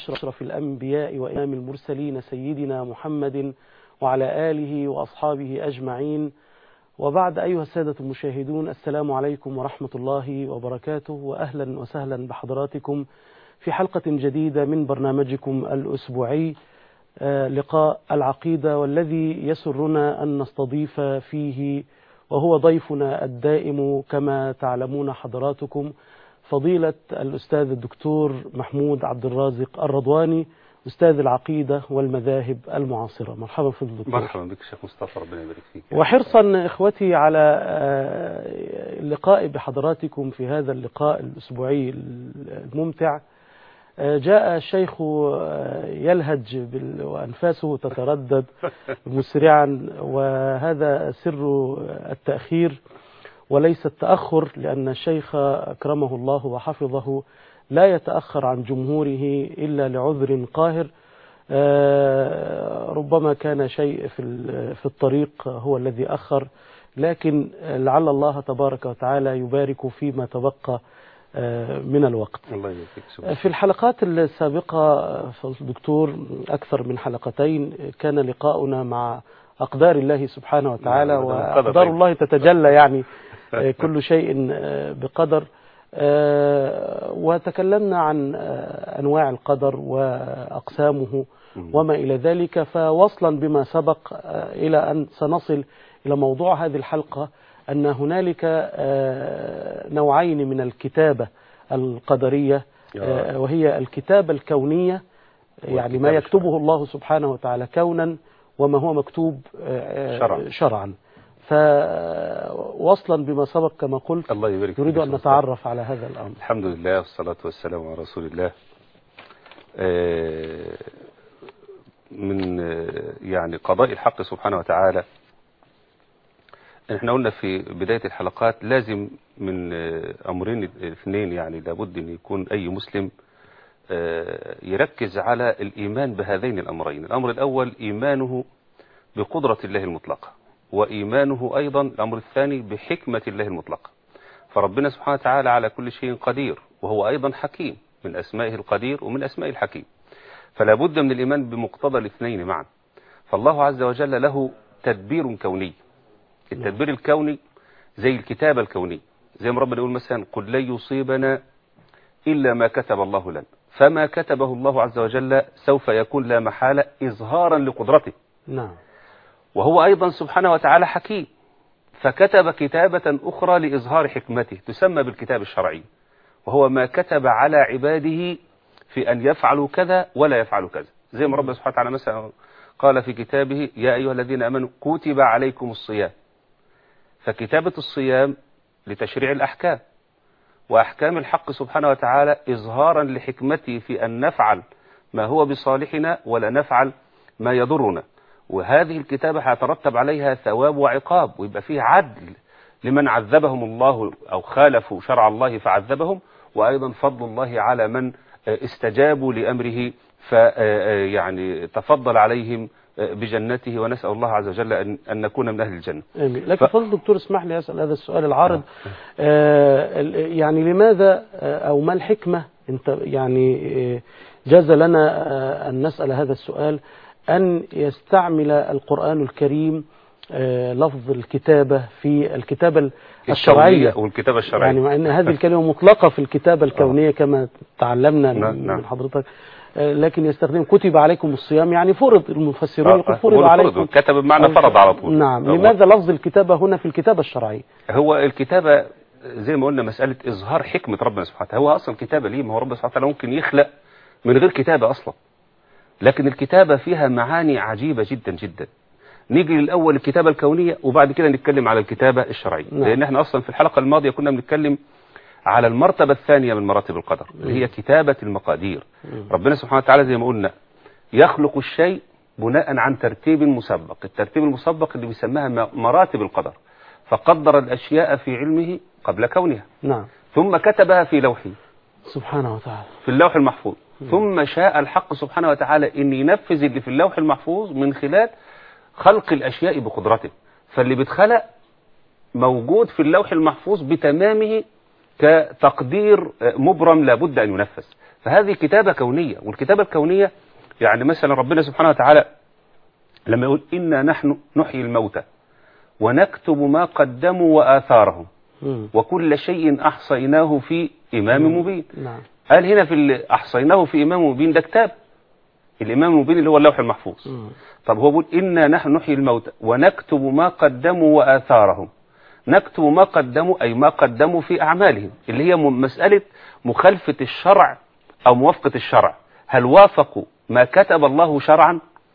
أشرف الأنبياء وإمام المرسلين سيدنا محمد وعلى آله وأصحابه أجمعين وبعد أيها السادة المشاهدون السلام عليكم ورحمة الله وبركاته وأهلا وسهلا بحضراتكم في حلقة جديدة من برنامجكم الأسبوعي لقاء العقيدة والذي يسرنا أن نستضيف فيه وهو ضيفنا الدائم كما تعلمون حضراتكم فضيلة الأستاذ الدكتور محمود عبد الرازق الرضواني أستاذ العقيدة والمذاهب المعاصرة مرحبا في الدكتور مرحبا بك شيخ مصطفى ربنا يبارك فيك وحرصا إخوتي على اللقاء بحضراتكم في هذا اللقاء الأسبوعي الممتع جاء الشيخ يلهج وأنفاسه تتردد مسرعا وهذا سر التأخير وليس التأخر لأن الشيخ أكرمه الله وحفظه لا يتأخر عن جمهوره إلا لعذر قاهر ربما كان شيء في الطريق هو الذي أخر لكن لعل الله تبارك وتعالى يبارك فيما تبقى من الوقت الله يبارك في الحلقات السابقة دكتور أكثر من حلقتين كان لقاؤنا مع أقدار الله سبحانه وتعالى وأقدار الله تتجلى يعني كل شيء بقدر وتكلمنا عن أنواع القدر وأقسامه وما إلى ذلك فوصلا بما سبق إلى أن سنصل إلى موضوع هذه الحلقة أن هنالك نوعين من الكتابة القدرية وهي الكتابة الكونية يعني ما يكتبه الله سبحانه وتعالى كونا وما هو مكتوب شرعا, شرعا فوصلا بما سبق كما قلت الله يبارك نريد أن نتعرف على هذا الأمر الحمد لله والصلاة والسلام على رسول الله من يعني قضاء الحق سبحانه وتعالى احنا قلنا في بداية الحلقات لازم من أمرين اثنين يعني لابد أن يكون أي مسلم يركز على الإيمان بهذين الأمرين الأمر الأول إيمانه بقدرة الله المطلقة وإيمانه أيضا الأمر الثاني بحكمة الله المطلقة فربنا سبحانه وتعالى على كل شيء قدير وهو أيضا حكيم من أسمائه القدير ومن أسماء الحكيم فلا بد من الإيمان بمقتضى الاثنين معا فالله عز وجل له تدبير كوني التدبير الكوني زي الكتابة الكونية زي ما ربنا يقول مثلا قل لن يصيبنا إلا ما كتب الله لنا فما كتبه الله عز وجل سوف يكون لا محالة إظهارا لقدرته نعم وهو أيضا سبحانه وتعالى حكيم فكتب كتابة أخرى لإظهار حكمته تسمى بالكتاب الشرعي وهو ما كتب على عباده في أن يفعلوا كذا ولا يفعلوا كذا زي ما ربنا سبحانه وتعالى مثلا قال في كتابه يا أيها الذين أمنوا كتب عليكم الصيام فكتابة الصيام لتشريع الأحكام وأحكام الحق سبحانه وتعالى إظهارا لحكمته في أن نفعل ما هو بصالحنا ولا نفعل ما يضرنا وهذه الكتابة هيترتب عليها ثواب وعقاب ويبقى فيه عدل لمن عذبهم الله أو خالفوا شرع الله فعذبهم وأيضا فضل الله على من استجابوا لأمره فيعني تفضل عليهم بجنته ونسأل الله عز وجل أن, أن نكون من أهل الجنة آمين لكن ف... فضل دكتور اسمح لي أسأل هذا السؤال العارض آه يعني لماذا أو ما الحكمة انت يعني جاز لنا آه أن نسأل هذا السؤال أن يستعمل القرآن الكريم آه لفظ الكتابة في الكتابة الشرعية والكتابة الشرعية يعني مع أن هذه الكلمة مطلقة في الكتابة الكونية كما تعلمنا من حضرتك لكن يستخدم كتب عليكم الصيام يعني فرض المفسرون يقول فرض عليكم كتب بمعنى فرض على طول نعم لماذا لفظ الكتابة هنا في الكتابة الشرعية هو الكتابة زي ما قلنا مسألة إظهار حكمة ربنا سبحانه وتعالى هو أصلا كتابة ليه ما هو ربنا سبحانه وتعالى ممكن يخلق من غير كتابة أصلا لكن الكتابة فيها معاني عجيبة جدا جدا نيجي للأول الكتابة الكونية وبعد كده نتكلم على الكتابة الشرعية نعم. لأن احنا أصلا في الحلقة الماضية كنا بنتكلم على المرتبة الثانية من مراتب القدر اللي هي كتابة المقادير ربنا سبحانه وتعالى زي ما قلنا يخلق الشيء بناء عن ترتيب مسبق الترتيب المسبق اللي بيسماها مراتب القدر فقدر الأشياء في علمه قبل كونها نعم ثم كتبها في لوحه سبحانه وتعالى في اللوح المحفوظ ثم شاء الحق سبحانه وتعالى أن ينفذ اللي في اللوح المحفوظ من خلال خلق الأشياء بقدرته فاللي بيتخلق موجود في اللوح المحفوظ بتمامه كتقدير مبرم لابد أن ينفذ فهذه كتابة كونية والكتابة الكونية يعني مثلا ربنا سبحانه وتعالى لما يقول إنا نحن نحيي الموتى ونكتب ما قدموا وآثارهم مم. وكل شيء أحصيناه في إمام مبين نعم قال هنا في اللي أحصيناه في إمام مبين ده كتاب الإمام المبين اللي هو اللوح المحفوظ مم. طب هو بيقول إنا نحن نحيي الموتى ونكتب ما قدموا وآثارهم نكتب ما قدموا أي ما قدموا في أعمالهم اللي هي م- مسألة مخالفة الشرع أو موافقة الشرع هل وافقوا ما كتب الله شرعا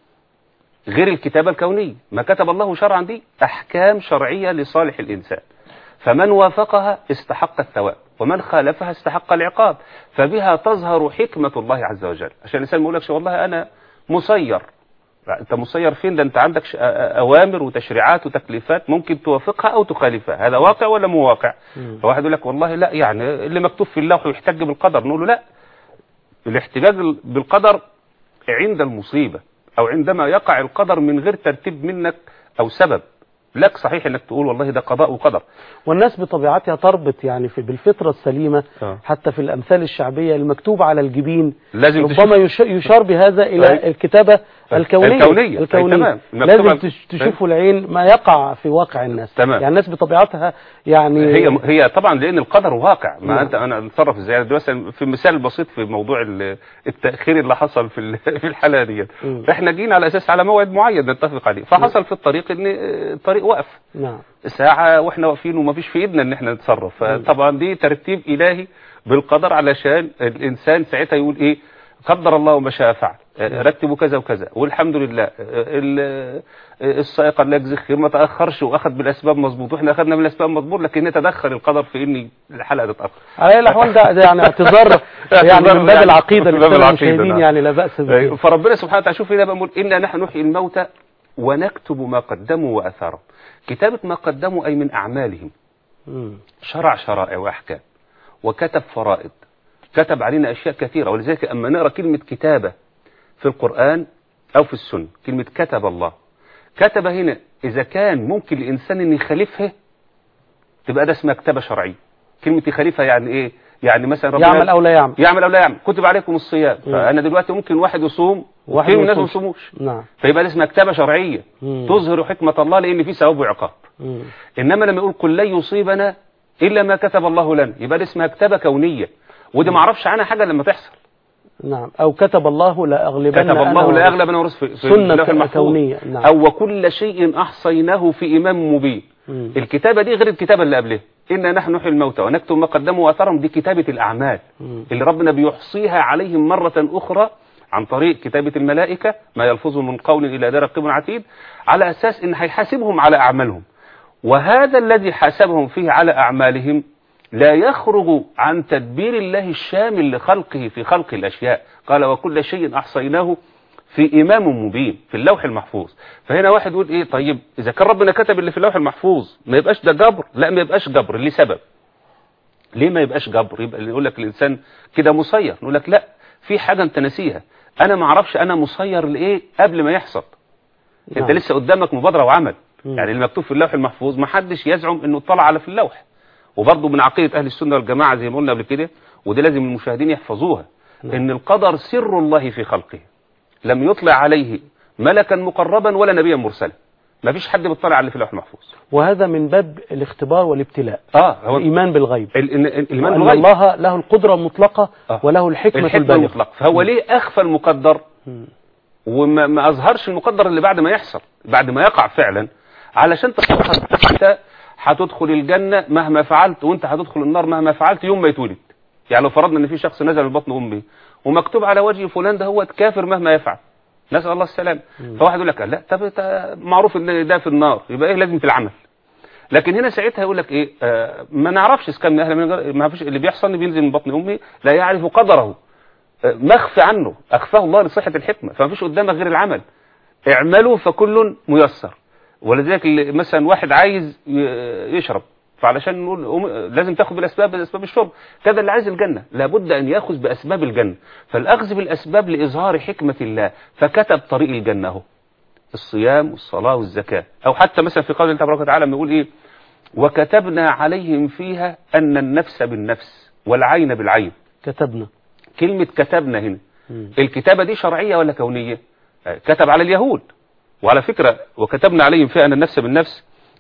غير الكتابة الكونية ما كتب الله شرعا دي أحكام شرعية لصالح الإنسان فمن وافقها استحق الثواب ومن خالفها استحق العقاب فبها تظهر حكمة الله عز وجل عشان الإنسان ما يقولكش والله أنا مسير لا، أنت مسير فين ده أنت عندك ش- أ- أ- أوامر وتشريعات وتكليفات ممكن توافقها أو تخالفها هذا واقع ولا مو واقع مم. فواحد يقول لك والله لا يعني اللي مكتوب في اللوح يحتج بالقدر نقول له لا الاحتجاج بالقدر عند المصيبة أو عندما يقع القدر من غير ترتيب منك أو سبب لك صحيح انك تقول والله ده قضاء وقدر والناس بطبيعتها تربط يعني في بالفطرة السليمة آه. حتى في الأمثال الشعبية المكتوب على الجبين لازم ربما يش- يشار بهذا أي. إلى الكتابة الكونية الكونية. أي تمام. المكتوب لازم على- تش- تشوف العين ما يقع في واقع الناس تمام. يعني الناس بطبيعتها يعني هي هي طبعا لان القدر واقع ما نعم. انت انا اتصرف ازاي يعني مثلا في مثال بسيط في موضوع ال- التاخير اللي حصل في ال- في الحلقه ديت مم. احنا جينا على اساس على موعد معين نتفق عليه فحصل في الطريق ان الطريق وقف نعم ساعة واحنا واقفين ومفيش في ايدنا ان احنا نتصرف فطبعا دي ترتيب الهي بالقدر علشان الانسان ساعتها يقول ايه قدر الله ما شاء فعل آه، رتبوا كذا وكذا والحمد لله آه، ال- آه، السائق الله يجزيه خير ما تاخرش واخذ بالاسباب مظبوط واحنا اخذنا بالاسباب مظبوط لكن تدخل القدر في ان الحلقه تتاخر على أي الأحوال ده, ده يعني اعتذار يعني اعتذار من باب يعني العقيدة من باب للسادة العقيدة، المشاهدين نعم. يعني لا بأس به أيوة. فربنا سبحانه وتعالى شوف هنا بقول إنا نحن نحيي الموتى ونكتب ما قدموا وأثارهم كتابة ما قدموا أي من أعمالهم مم. شرع شرائع وأحكام وكتب فرائض كتب علينا أشياء كثيرة ولذلك أما نقرأ كلمة كتابة في القرآن أو في السنة كلمة كتب الله كتب هنا إذا كان ممكن الإنسان أن يخالفها تبقى ده اسمها كتابة شرعية كلمة يخالفها يعني إيه يعني مثلا ربنا يعمل أو لا يعمل يعمل او لا يعمل كتب عليكم الصيام مم. فانا دلوقتي ممكن واحد يصوم واحد وفي ما ناس ما يصومش. يصوموش نعم فيبقى ده اسمها كتابه شرعيه مم. تظهر حكمه الله لان في ثواب وعقاب مم. انما لما يقول قل لن يصيبنا الا ما كتب الله لنا يبقى ده اسمها كتابه كونيه ودي ما اعرفش عنها حاجه لما تحصل نعم أو كتب الله لا أغلبن كتب أنا الله لا ورسلي. اغلب انا ورث في في سنة اللوح المحفوظ. كونية، نعم. او وكل شيء احصيناه في امام مبين مم. الكتابه دي غير الكتابه اللي قبلها انا نحن نحيي الموتى ونكتب ما قدموا واثرهم دي كتابه الاعمال مم. اللي ربنا بيحصيها عليهم مرة أخرى عن طريق كتابة الملائكة ما يلفظ من قول إلى ذا رقيب عتيد على أساس إن هيحاسبهم على أعمالهم وهذا الذي حاسبهم فيه على أعمالهم لا يخرج عن تدبير الله الشامل لخلقه في خلق الأشياء قال وكل شيء أحصيناه في إمام مبين في اللوح المحفوظ فهنا واحد يقول إيه طيب إذا كان ربنا كتب اللي في اللوح المحفوظ ما يبقاش ده جبر لا ما يبقاش جبر لسبب ليه ما يبقاش جبر يبقى اللي يقول لك الانسان كده مسير نقول لك لا في حاجه انت ناسيها انا ما اعرفش انا مسير لايه قبل ما يحصل انت نعم. لسه قدامك مبادره وعمل مم. يعني المكتوب في اللوح المحفوظ ما حدش يزعم انه اطلع على في اللوح وبرضه من عقيده اهل السنه والجماعه زي ما قلنا قبل كده ودي لازم المشاهدين يحفظوها نعم. ان القدر سر الله في خلقه لم يطلع عليه ملكا مقربا ولا نبيا مرسلا ما فيش حد بيطلع على اللي في اللوح المحفوظ وهذا من باب الاختبار والابتلاء اه هو الإيمان بالغيب ال- ال- ال- الايمان وأن بالغيب الله له القدرة المطلقة آه. وله الحكمة, الحكمة البالغة المطلقة فهو ليه أخفى المقدر مم. وما ما أظهرش المقدر اللي بعد ما يحصل بعد ما يقع فعلا علشان تصور أنت هتدخل الجنة مهما فعلت وأنت هتدخل النار مهما فعلت يوم ما يتولد يعني لو فرضنا إن في شخص نزل من بطن أمه ومكتوب على وجه فلان ده هو كافر مهما يفعل نسأل الله السلام فواحد يقول لك لا طب طب معروف إن ده في النار يبقى إيه لازم في العمل لكن هنا ساعتها يقول لك ايه آه ما نعرفش اذا كان من اهل من غير- ما فيش اللي بيحصل إن بينزل من بطن امه لا يعرف قدره آه مخفي عنه اخفاه الله لصحه الحكمه فما فيش قدامك غير العمل اعملوا فكل ميسر ولذلك اللي- مثلا واحد عايز ي- يشرب فعلشان نقول أم- لازم تاخذ بالاسباب باسباب الشرب كذا اللي عايز الجنه لابد ان ياخذ باسباب الجنه فالاخذ بالاسباب لاظهار حكمه الله فكتب طريق الجنه اهو الصيام والصلاة والزكاة أو حتى مثلا في قول الله تبارك وتعالى لما يقول إيه وكتبنا عليهم فيها أن النفس بالنفس والعين بالعين كتبنا كلمة كتبنا هنا مم. الكتابة دي شرعية ولا كونية آه، كتب على اليهود وعلى فكرة وكتبنا عليهم فيها أن النفس بالنفس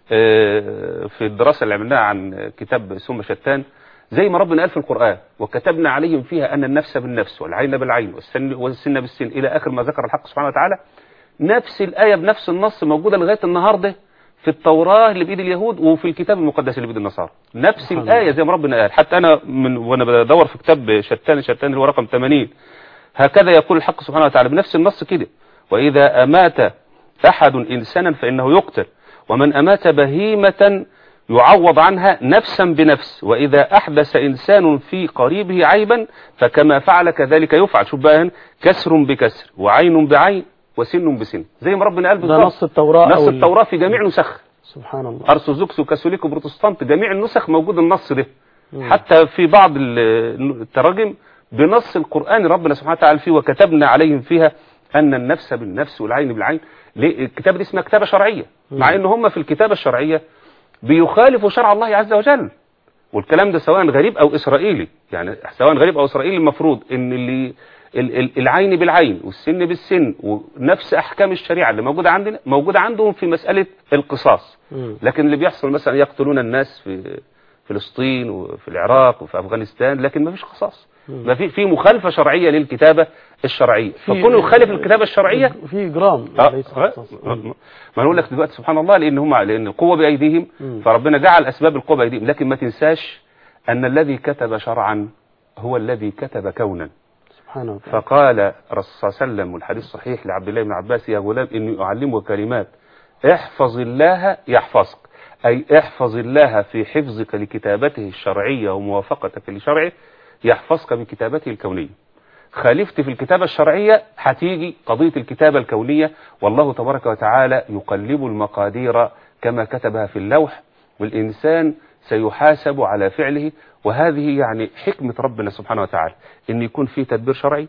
آه، في الدراسة اللي عملناها عن كتاب ثم شتان زي ما ربنا قال في القرآن وكتبنا عليهم فيها أن النفس بالنفس والعين بالعين والسن, والسن بالسن إلى آخر ما ذكر الحق سبحانه وتعالى نفس الآية بنفس النص موجودة لغاية النهاردة في التوراة اللي بإيد اليهود وفي الكتاب المقدس اللي بإيد النصارى نفس سبحان الآية الله. زي ما ربنا قال حتى أنا من وأنا بدور في كتاب شتان شتان اللي هو رقم 80 هكذا يقول الحق سبحانه وتعالى بنفس النص كده وإذا أمات أحد إنسانا فإنه يقتل ومن أمات بهيمة يعوض عنها نفسا بنفس وإذا أحدث إنسان في قريبه عيبا فكما فعل كذلك يفعل شوف بقى هنا كسر بكسر وعين بعين وسن بسن زي ما ربنا قال ده بالظبط نص التوراة نص أو ال- التوراة في جميع نسخ سبحان الله أرثوذكس وكاثوليك وبروتستانت جميع النسخ موجود النص ده مم. حتى في بعض ال- التراجم بنص القرآن ربنا سبحانه وتعالى فيه وكتبنا عليهم فيها أن النفس بالنفس والعين بالعين ليه؟ الكتابة دي اسمها كتابة شرعية مع ان هم في الكتابة الشرعية بيخالفوا شرع الله عز وجل والكلام ده سواء غريب او اسرائيلي يعني سواء غريب او اسرائيلي المفروض ان اللي ال- ال- العين بالعين والسن بالسن ونفس احكام الشريعه اللي موجوده عندنا موجوده عندهم في مساله القصاص مم. لكن اللي بيحصل مثلا يقتلون الناس في فلسطين وفي العراق وفي افغانستان لكن ما فيش قصاص ما في في مخالفه شرعيه للكتابه الشرعيه فكونه يخالف الكتابه الشرعيه في إجرام آه، ليس آه، قصاص. آه، ما انا اقول لك دلوقتي سبحان الله لان هم لان القوه بايديهم مم. فربنا جعل اسباب القوه بايديهم لكن ما تنساش ان الذي كتب شرعا هو الذي كتب كونا سبحانه وتعالى فقال الرسول صلى الله عليه وسلم والحديث صحيح لعبد الله بن عباس يا غلام اني اعلمك كلمات احفظ الله يحفظك اي احفظ الله في حفظك لكتابته الشرعيه وموافقتك لشرعه يحفظك بكتابته الكونيه خالفت في الكتابة الشرعية هتيجي قضية الكتابة الكونية والله تبارك وتعالى يقلب المقادير كما كتبها في اللوح والإنسان سيحاسب على فعله وهذه يعني حكمة ربنا سبحانه وتعالى إن يكون في تدبير شرعي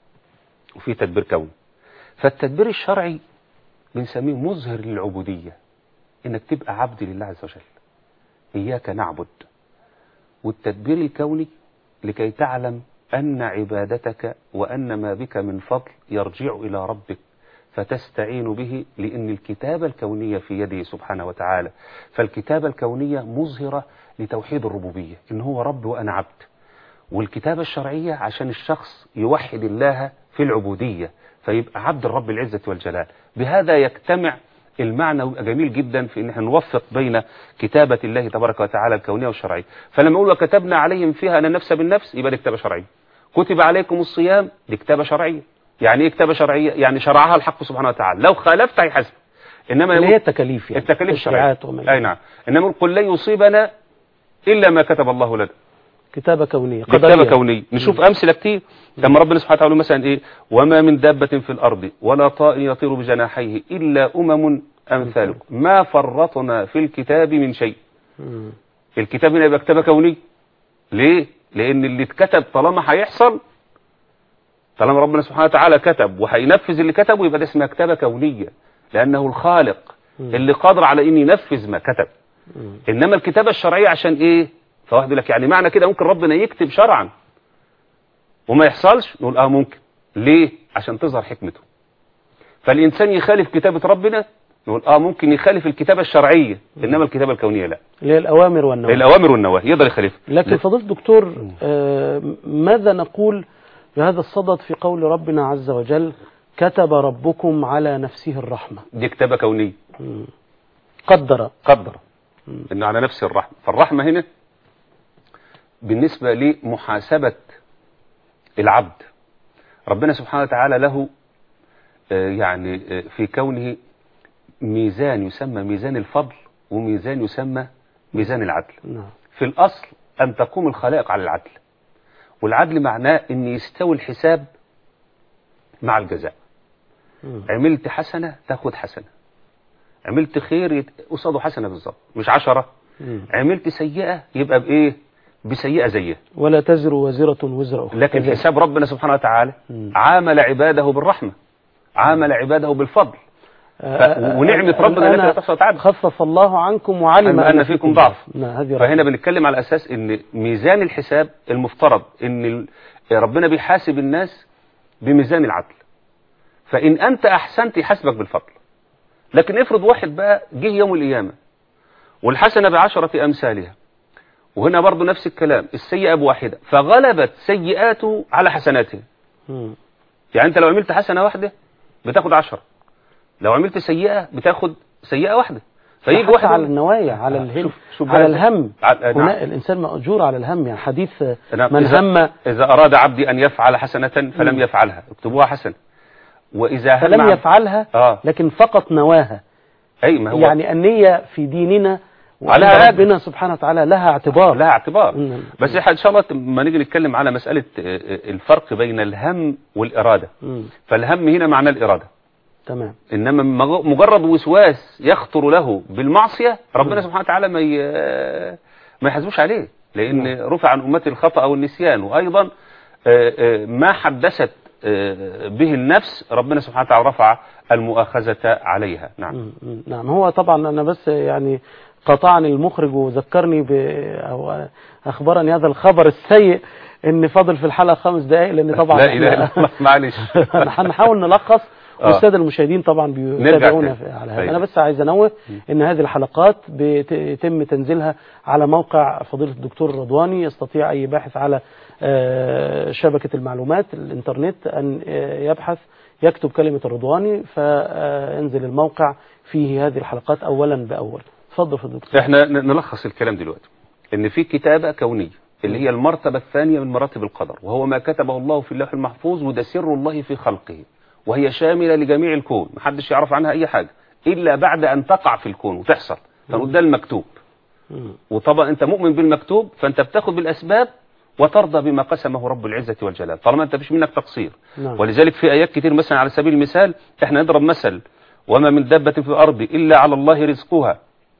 وفي تدبير كوني فالتدبير الشرعي بنسميه مظهر للعبودية إنك تبقى عبد لله عز وجل إياك نعبد والتدبير الكوني لكي تعلم أن عبادتك وأن ما بك من فضل يرجع إلى ربك فتستعين به لأن الكتابة الكونية في يده سبحانه وتعالى فالكتابة الكونية مظهرة لتوحيد الربوبية إن هو رب وأنا عبد والكتابة الشرعية عشان الشخص يوحد الله في العبودية فيبقى عبد الرب العزة والجلال بهذا يجتمع المعنى ويبقى جميل جدا في ان احنا نوفق بين كتابة الله تبارك وتعالى الكونية والشرعية فلما اقول وكتبنا عليهم فيها ان النفس بالنفس يبقى دي كتابة شرعية كتب عليكم الصيام دي كتابة شرعية يعني ايه كتابة شرعية يعني شرعها الحق سبحانه وتعالى لو خالفت هيحاسبك انما اللي يقول هي التكاليف يعني التكاليف الشرعية التشريعات وما اي نعم انما يقول قل لن يصيبنا الا ما كتب الله لنا كتابة كونية دي كتابة قدرية كونية نشوف أمثلة كتير لما ربنا سبحانه وتعالى يقول مثلا إيه وما من دابة في الأرض ولا طائر يطير بجناحيه إلا أمم أمثالكم ما فرطنا في الكتاب من شيء مم. الكتاب هنا يبقى كتابة كونية ليه؟ لأن اللي اتكتب طالما هيحصل طالما ربنا سبحانه وتعالى كتب وهينفذ اللي كتبه يبقى ده اسمها كتابة كونية لأنه الخالق مم. اللي قادر على إن ينفذ ما كتب مم. انما الكتابة الشرعية عشان ايه فواحد يقول لك يعني معنى كده ممكن ربنا يكتب شرعا وما يحصلش نقول اه ممكن ليه عشان تظهر حكمته فالانسان يخالف كتابة ربنا نقول اه ممكن يخالف الكتابة الشرعية انما الكتابة الكونية لا اللي هي الأوامر والنواهي الاوامر والنواهي يقدر يخالفها لكن فضيلة دكتور آه، ماذا نقول بهذا الصدد في قول ربنا عز وجل كتب ربكم على نفسه الرحمة دي كتابة كونية مم. قدر قدر انه على نفس الرحمة فالرحمة هنا بالنسبة لمحاسبة العبد ربنا سبحانه وتعالى له آه، يعني آه، في كونه ميزان يسمى ميزان الفضل وميزان يسمى ميزان العدل نعم في الأصل أن تقوم الخلائق على العدل والعدل معناه أن يستوي الحساب مع الجزاء مم. عملت حسنة تاخد حسنة عملت خير يت- قصاده حسنة بالظبط مش عشرة مم. عملت سيئة يبقى بإيه بسيئة زيها ولا تزر وزرة وزر أخرى لكن كذلك. حساب ربنا سبحانه وتعالى مم. عامل عباده بالرحمة عامل عباده بالفضل ف- ونعمة ربنا التي لا تحصى وتعد. خفف الله عنكم وعلم أن- أن فيكم ضعف. نعم هذه فهنا رحمة. بنتكلم على اساس ان ميزان الحساب المفترض ان ال- ربنا بيحاسب الناس بميزان العدل فان انت احسنت يحاسبك بالفضل لكن افرض واحد بقى جه يوم القيامه والحسنه بعشره امثالها وهنا برضو نفس الكلام السيئه بواحده فغلبت سيئاته على حسناته مم. يعني انت لو عملت حسنه واحده بتاخد عشرة لو عملت سيئه بتاخد سيئه واحده فيجي حتى واحد على النوايا على الهم شوف- شوف على بقى- الهم على- نعم. هنا الإنسان مأجور على الهم يعني حديث نعم. من إذا- هم إذا أراد عبدي أن يفعل حسنة فلم مم. يفعلها اكتبوها حسنة وإذا هم فلم عبد- يفعلها آه لكن فقط نواها أي ما هو يعني النية في ديننا وعلى عليها ربنا سبحانه وتعالى لها اعتبار لها اعتبار مم. بس إحنا إن شاء الله لما نيجي نتكلم على مسألة آه، آه، الفرق بين الهم والإرادة مم. فالهم هنا معنى الإرادة تمام إنما مج- مجرد وسواس يخطر له بالمعصية ربنا سبحانه وتعالى ما ي- ما يحاسبوش عليه لأن رفع عن أمتي الخطأ والنسيان وأيضا آه، آه، ما حدثت آه، به النفس ربنا سبحانه وتعالى رفع المؤاخذة عليها نعم مم. مم. نعم هو طبعا أنا بس يعني قطعني المخرج وذكرني ب أو أخبرني هذا الخبر السيء إن فاضل في الحلقة خمس دقائق لأن طبعا لا إله إلا إحنا- الله معلش هنحاول نلخص آه. والسادة المشاهدين طبعا بيتابعونا تاني. في- على هذا طيب. أنا بس عايز أنوه إن هذه الحلقات بيتم تنزيلها على موقع فضيلة الدكتور الرضواني يستطيع أي باحث على آه، شبكة المعلومات الإنترنت أن آه، يبحث يكتب كلمة الرضواني فينزل الموقع فيه هذه الحلقات أولا بأول تفضل في الدكتور احنا ن- نلخص الكلام دلوقتي ان في كتابة كونية اللي هي المرتبة الثانية من مراتب القدر وهو ما كتبه الله في اللوح المحفوظ وده سر الله في خلقه وهي شاملة لجميع الكون محدش يعرف عنها اي حاجة الا بعد ان تقع في الكون وتحصل فنقول ده المكتوب مم. وطبعا انت مؤمن بالمكتوب فانت بتاخد بالاسباب وترضى بما قسمه رب العزة والجلال طالما انت فيش منك تقصير نعم ولذلك في آيات كتير مثلا على سبيل المثال احنا نضرب مثل وما من دابة في الأرض إلا على الله رزقها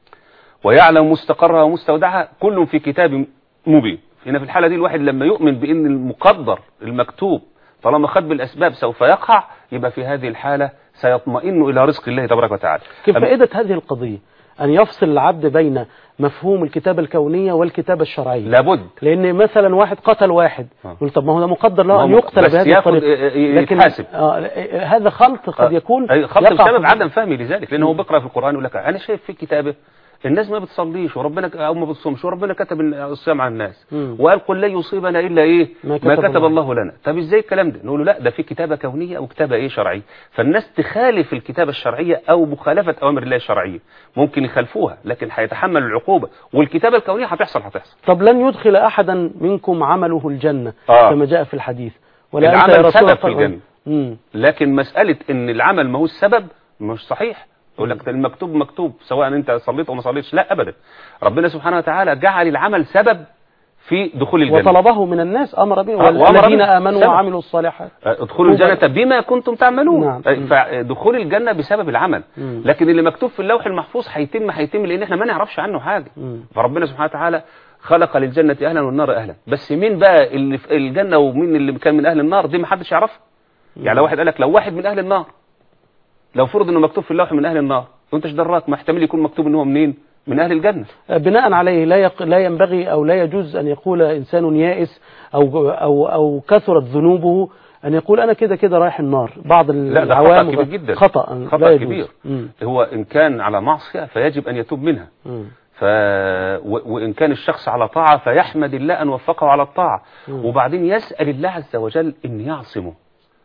ويعلم مستقرها ومستودعها كل في كتاب مبين هنا في الحالة دي الواحد لما يؤمن بأن المقدر المكتوب طالما خد بالأسباب سوف يقع يبقى في هذه الحالة سيطمئن إلى رزق الله تبارك وتعالى كيف أم- فائدة هذه القضية أن يفصل العبد بين مفهوم الكتابة الكونية والكتابة الشرعية لابد لان مثلا واحد قتل واحد آه. يقول طب ما هو ده مقدر ما له هو ان يقتل بس بهذه ياخد- الطريقه ي- لكن يتحاسب. آه هذا خلط قد يكون أي خط يقع بسبب في- عدم فهمي لذلك لأنه هو بيقرأ في القرآن يقول لك أنا شايف في كتابه الناس ما بتصليش وربنا ك- أو ما بتصومش وربنا كتب الصيام على الناس مم. وقال قل لا يصيبنا إلا إيه ما ما كتب كتب, الله. الله لنا طب إزاي الكلام ده نقول له لا ده في كتابة كونية أو كتابة إيه شرعية فالناس تخالف الكتابة الشرعية أو مخالفة أوامر الله الشرعية ممكن يخالفوها لكن هيتحمل العقوبة والكتابة الكونية هتحصل هتحصل طب لن يدخل احدا منكم عمله الجنه آه. كما جاء في الحديث ولا انت العمل يا رسول سبب الله في الجنة. مم. لكن مسألة ان العمل ما هو السبب مش صحيح يقول لك ده المكتوب مكتوب سواء انت صليت او ما صليتش لا ابدا ربنا سبحانه وتعالى جعل العمل سبب في دخول الجنة وطلبه من الناس امر به آه، وأمر والذين به. امنوا سبب. وعملوا الصالحات ادخلوا الجنة بما كنتم تعملون نعم. أي فدخول الجنة بسبب العمل مم. لكن اللي مكتوب في اللوح المحفوظ هيتم هيتم لان احنا ما نعرفش عنه حاجة مم. فربنا سبحانه وتعالى خلق للجنة اهلا والنار اهلا بس مين بقى اللي في الجنة ومين اللي كان من اهل النار دي ما حدش يعرفها يعني لو واحد قال لك لو واحد من اهل النار لو فرض انه مكتوب في اللوح من اهل النار وانت ايش دراك ما احتمل يكون مكتوب ان هو منين من اهل الجنة بناء عليه لا يق... لا ينبغي او لا يجوز ان يقول انسان يائس او او او كثرت ذنوبه ان يقول انا كده كده رايح النار بعض لا ده العوام خطأ كبير جدا خطا لا خطأ يجوز. كبير مم. هو ان كان على معصية فيجب ان يتوب منها مم. ف... و... وإن كان الشخص على طاعة فيحمد الله أن وفقه على الطاعة مم. وبعدين يسأل الله عز وجل أن يعصمه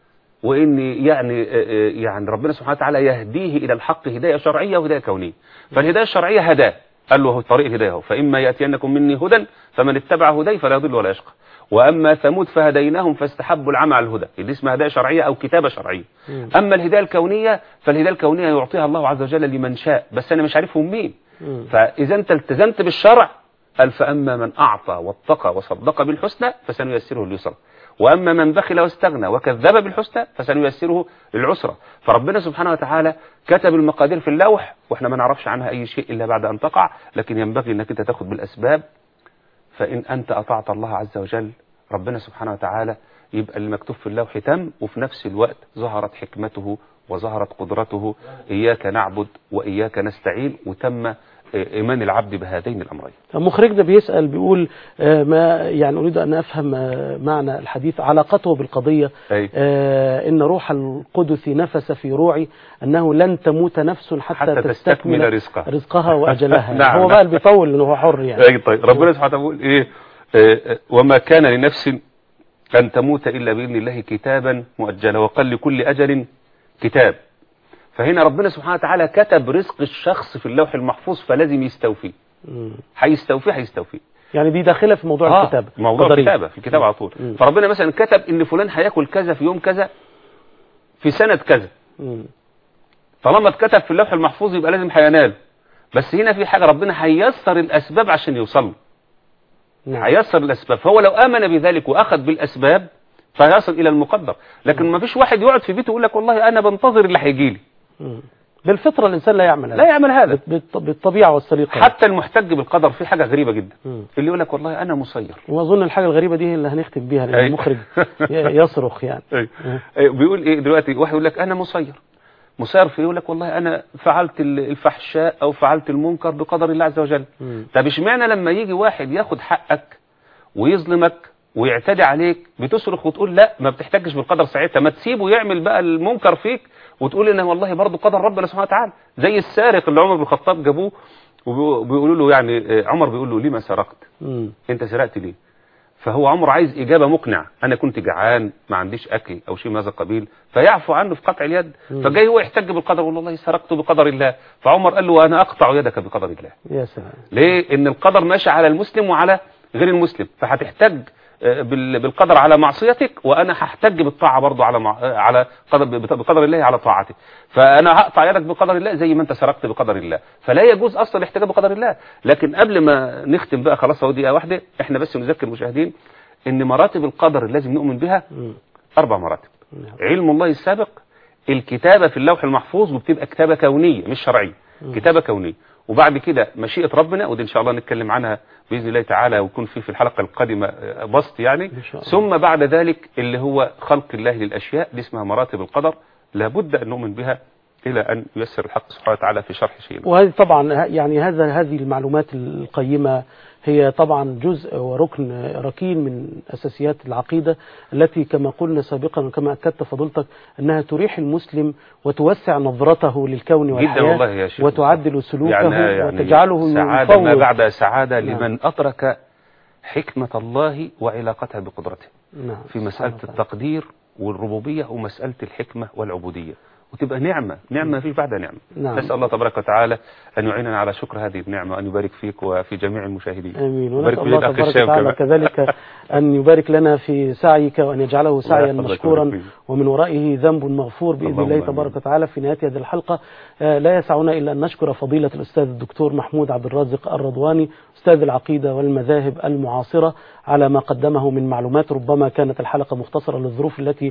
وإن يعني آه، آه، يعني ربنا سبحانه وتعالى يهديه إلى الحق هداية شرعية وهداية كونية فالهداية الشرعية هداه قال له هو طريق الهداية هو فإما يأتينكم مني هدى فمن اتبع هدي فلا يضل ولا يشقى وأما ثمود فهديناهم فاستحبوا العمى على الهدى دي اسمها هداية شرعية أو كتابة شرعية مم. أما الهداية الكونية فالهداية الكونية يعطيها الله عز وجل لمن شاء بس أنا مش عارفهم مين مم. فإذا أنت التزمت بالشرع قال فأما من أعطى واتقى وصدق بالحسنى فسنيسره اليسرى وأما من بخل واستغنى وكذب بالحسنى فسنيسره للعسرى فربنا سبحانه وتعالى كتب المقادير في اللوح وإحنا ما نعرفش عنها أي شيء إلا بعد أن تقع لكن ينبغي أنك أنت تاخد بالأسباب فإن أنت أطعت الله عز وجل ربنا سبحانه وتعالى يبقى اللي مكتوب في اللوح تم وفي نفس الوقت ظهرت حكمته وظهرت قدرته إياك نعبد وإياك نستعين وتم إيمان العبد بهذين الأمرين مخرجنا بيسأل بيقول آه، ما يعني أريد أن أفهم آه، معنى الحديث علاقته بالقضية أي. آه، إن روح القدس نفس في روعي أنه لن تموت نفس حتى, حتى تستكمل رزقها. رزقها وأجلها نعم، هو نعم. بقى اللي بيطول إنه هو حر يعني أي طيب ربنا سبحانه وتعالى بيقول إيه آه، آه، وما كان لنفس أن تموت إلا بإذن الله كتابا مؤجلا وقال لكل أجل كتاب فهنا ربنا سبحانه وتعالى كتب رزق الشخص في اللوح المحفوظ فلازم يستوفيه مم. هيستوفيه هيستوفيه يعني دي داخلة في موضوع آه، الكتابة موضوع قدرية. الكتابة في الكتاب على طول مم. فربنا مثلا كتب ان فلان هياكل كذا في يوم كذا في سنة كذا مم. طالما اتكتب في اللوح المحفوظ يبقى لازم هينال بس هنا في حاجة ربنا هيسر الأسباب عشان يوصل له نعم هيسر الأسباب فهو لو آمن بذلك وأخذ بالأسباب فهيصل إلى المقدر لكن ما فيش واحد يقعد في بيته ويقول لك والله أنا بنتظر اللي هيجي لي مم. بالفطرة الإنسان لا يعمل هذا لا يعمل هذا بالط- بالطبيعة والسليقة حتى المحتج بالقدر في حاجة غريبة جدا مم. اللي يقول لك والله أنا مسير وأظن الحاجة الغريبة دي اللي هنختم بيها لأن أي. المخرج ي- يصرخ يعني أي. مم. أي. بيقول ايه دلوقتي واحد يقول لك انا مسير مسير في يقول لك والله انا فعلت ال- الفحشاء او فعلت المنكر بقدر الله عز وجل مم. طب اشمعنى لما يجي واحد ياخد حقك ويظلمك ويعتدي عليك بتصرخ وتقول لا ما بتحتاجش بالقدر ساعتها ما تسيبه يعمل بقى المنكر فيك وتقول ان والله برضه قدر ربنا سبحانه وتعالى زي السارق اللي عمر بن الخطاب جابوه وبيقولوا له يعني آه، عمر بيقول له ليه ما سرقت مم. انت سرقت ليه فهو عمر عايز إجابة مقنعة أنا كنت جعان ما عنديش أكل أو شيء من هذا القبيل فيعفو عنه في قطع اليد مم. فجاي هو يحتج بالقدر والله والله سرقت بقدر الله فعمر قال له وأنا أقطع يدك بقدر الله يا سلام ليه إن القدر ماشي على المسلم وعلى غير المسلم فهتحتج آه، بال- بالقدر على معصيتك وأنا هحتج بالطاعة برضه على مع... آه، على قدر بقدر الله على طاعتك فأنا هقطع يدك بقدر الله زي ما أنت سرقت بقدر الله فلا يجوز أصلا الاحتجاج بقدر الله لكن قبل ما نختم بقى خلاص اهو دقيقة واحدة احنا بس نذكر المشاهدين ان مراتب القدر اللي لازم نؤمن بها مم. اربع مراتب نعم. علم الله السابق الكتابة في اللوح المحفوظ وبتبقى كتابة كونية مش شرعية كتابة كونية وبعد كده مشيئة ربنا ودي ان شاء الله نتكلم عنها بإذن الله تعالى ويكون في في الحلقة القادمة آه، بسط يعني إن شاء الله. ثم بعد ذلك اللي هو خلق الله للأشياء دي اسمها مراتب القدر لابد أن نؤمن بها إلى أن ييسر الحق سبحانه وتعالى في شرح شيء وهذه طبعا ه- يعني هذا هذه المعلومات القيمة هي طبعا جزء وركن ركين من أساسيات العقيدة التي كما قلنا سابقا وكما أكدت فضلتك أنها تريح المسلم وتوسع نظرته للكون جدا والحياة والله يا شيخ وتعدل سلوكه يعني يعني وتجعله سعادة ما يفوض بعد سعادة نعم. لمن أدرك حكمة الله وعلاقتها بقدرته نعم في مسألة سبحانه وتعالى. التقدير والربوبية ومسألة الحكمة والعبودية وتبقى نعمة نعمة ما فيش بعدها نعمة نعم. نسأل الله تبارك وتعالى أن يعيننا على شكر هذه النعمة وأن يبارك فيك وفي جميع المشاهدين آمين وبارك ونسأل في الله الأخ تبارك الشام وتعالى كمان. كذلك أن يبارك لنا في سعيك وأن يجعله سعيا يحفظك مشكورا ويبارك فيك. ومن ورائه ذنب مغفور بإذن اللهم الله آمين. تبارك وتعالى في نهاية هذه الحلقة آه، لا يسعنا إلا أن نشكر فضيلة الأستاذ الدكتور محمود عبد الرازق الرضواني أستاذ العقيدة والمذاهب المعاصرة على ما قدمه من معلومات ربما كانت الحلقة مختصرة للظروف التي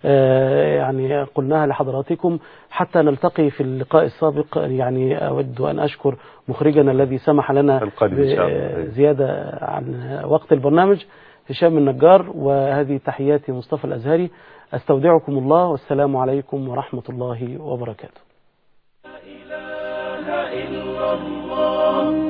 آه، يعني قلناها لحضراتكم حتى نلتقي في اللقاء السابق يعني أود أن أشكر مخرجنا الذي سمح لنا القادم إن شاء الله. زيادة عن وقت البرنامج هشام النجار وهذه تحياتي مصطفى الأزهري أستودعكم الله والسلام عليكم ورحمة الله وبركاته إله إلا الله